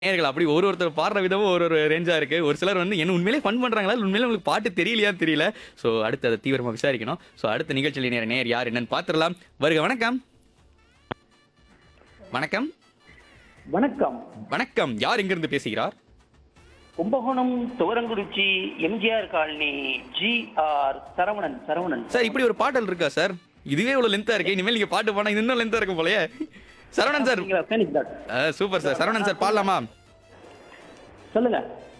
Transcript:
நேயர்கள் அப்படி ஒரு ஒருத்தர் பாடுற விதமும் ஒரு ஒரு ரேஞ்சா இருக்கு ஒரு சிலர் வந்து என்ன உண்மையிலே ஃபன் பண்றாங்களா இல்ல உண்மையிலே உங்களுக்கு பாட்டு தெரியலையா தெரியல சோ அடுத்து அதை தீவிரமா விசாரிக்கணும் சோ அடுத்த நிகழ்ச்சியில் நேர நேர் யார் என்னன்னு பாத்துடலாம் வருக வணக்கம் வணக்கம் வணக்கம் வணக்கம் யார் எங்கிருந்து பேசுகிறார் Kumbakonam Thuvarankurichi MGR colony G R Saravanan Saravanan sir இப்படி ஒரு பாடல் இருக்கா சார் இதுவே இவ்வளவு லென்த்தா இருக்கு இனிமேல் நீங்க பாட்டு பாடா இது இன்னும் லென்த்தா இருக்கும் போலயே சரவணன் சார் நீங்களா? phoenix dot. Super sir Saravanan sir பாடலாமா சொல்லுங்க